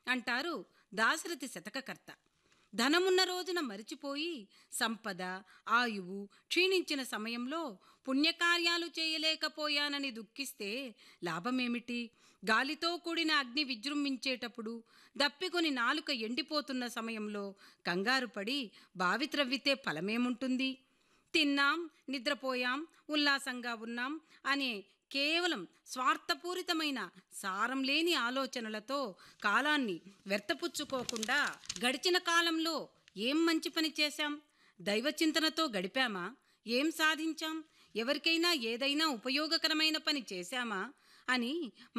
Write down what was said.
అంటారు దాశరథి శతకకర్త ధనమున్న రోజున మరిచిపోయి సంపద ఆయువు క్షీణించిన సమయంలో పుణ్యకార్యాలు చేయలేకపోయానని దుఃఖిస్తే లాభమేమిటి గాలితో కూడిన అగ్ని విజృంభించేటప్పుడు దప్పికొని నాలుక ఎండిపోతున్న సమయంలో కంగారు పడి బావి త్రవ్వితే ఫలమేముంటుంది తిన్నాం నిద్రపోయాం ఉల్లాసంగా ఉన్నాం అనే కేవలం స్వార్థపూరితమైన సారం లేని ఆలోచనలతో కాలాన్ని వ్యర్థపుచ్చుకోకుండా గడిచిన కాలంలో ఏం మంచి పని చేశాం దైవచింతనతో గడిపామా ఏం సాధించాం ఎవరికైనా ఏదైనా ఉపయోగకరమైన పని చేశామా అని